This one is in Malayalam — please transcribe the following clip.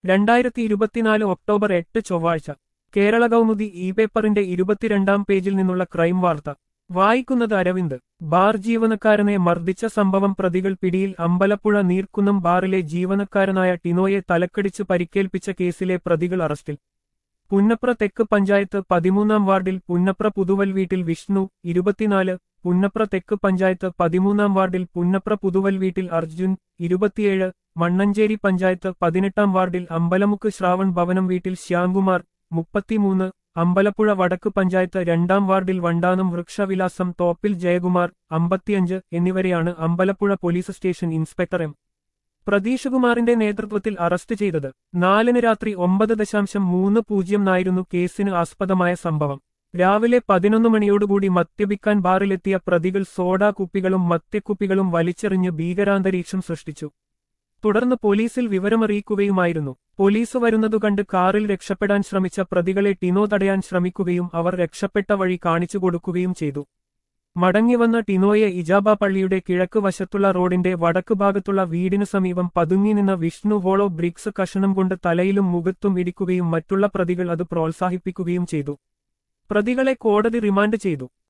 രണ്ടായിരത്തി ഇരുപത്തിനാല് ഒക്ടോബർ എട്ട് ചൊവ്വാഴ്ച കേരള കൗമുദി ഇ പേപ്പറിന്റെ ഇരുപത്തിരണ്ടാം പേജിൽ നിന്നുള്ള ക്രൈം വാർത്ത വായിക്കുന്നത് അരവിന്ദ് ബാർ ജീവനക്കാരനെ മർദ്ദിച്ച സംഭവം പ്രതികൾ പിടിയിൽ അമ്പലപ്പുഴ നീർക്കുന്നം ബാറിലെ ജീവനക്കാരനായ ടിനോയെ തലക്കടിച്ച് പരിക്കേൽപ്പിച്ച കേസിലെ പ്രതികൾ അറസ്റ്റിൽ പുന്നപ്ര തെക്ക് പഞ്ചായത്ത് പതിമൂന്നാം വാർഡിൽ പുന്നപ്ര പുതുവൽ വീട്ടിൽ വിഷ്ണു ഇരുപത്തിനാല് പുന്നപ്ര തെക്ക് പഞ്ചായത്ത് പതിമൂന്നാം വാർഡിൽ പുന്നപ്ര പുതുവൽ വീട്ടിൽ അർജുൻ ഇരുപത്തിയേഴ് മണ്ണഞ്ചേരി പഞ്ചായത്ത് പതിനെട്ടാം വാർഡിൽ അമ്പലമുക്ക് ശ്രാവൺ ഭവനം വീട്ടിൽ ശ്യാംകുമാർ മുപ്പത്തിമൂന്ന് അമ്പലപ്പുഴ വടക്ക് പഞ്ചായത്ത് രണ്ടാം വാർഡിൽ വണ്ടാനം വൃക്ഷവിലാസം തോപ്പിൽ ജയകുമാർ അമ്പത്തിയഞ്ച് എന്നിവരെയാണ് Ambalappuzha police station inspector M Pratheesh കുമാറിന്റെ നേതൃത്വത്തിൽ അറസ്റ്റ് ചെയ്തത് നാലിന് രാത്രി ഒമ്പത് ദശാംശം മൂന്ന് പൂജ്യംനായിരുന്നു കേസിന് ആസ്പദമായ സംഭവം രാവിലെ പതിനൊന്ന് മണിയോടുകൂടി മദ്യപിക്കാൻ ബാറിലെത്തിയ പ്രതികൾ സോഡാ കുപ്പികളും മദ്യക്കുപ്പികളും വലിച്ചെറിഞ്ഞ് ഭീകരാന്തരീക്ഷം സൃഷ്ടിച്ചു തുടർന്ന് പോലീസിൽ വിവരമറിയിക്കുകയുമായിരുന്നു പോലീസ് വരുന്നതു കണ്ട് കാറിൽ രക്ഷപ്പെടാൻ ശ്രമിച്ച പ്രതികളെ ടിനോ തടയാൻ ശ്രമിക്കുകയും അവർ രക്ഷപ്പെട്ട വഴി കാണിച്ചു കൊടുക്കുകയും ചെയ്തു മടങ്ങിവന്ന ടിനോയെ ഇജാബ പള്ളിയുടെ കിഴക്ക് വശത്തുള്ള റോഡിന്റെ വടക്ക് ഭാഗത്തുള്ള വീടിനു സമീപം പതുങ്ങി നിന്ന വിഷ്ണു വോളോ ബ്രിക്സ് കഷണം കൊണ്ട് തലയിലും മുഖത്തും ഇടിക്കുകയും മറ്റുള്ള പ്രതികൾ അത് പ്രോത്സാഹിപ്പിക്കുകയും ചെയ്തു പ്രതികളെ കോടതി റിമാൻഡ് ചെയ്തു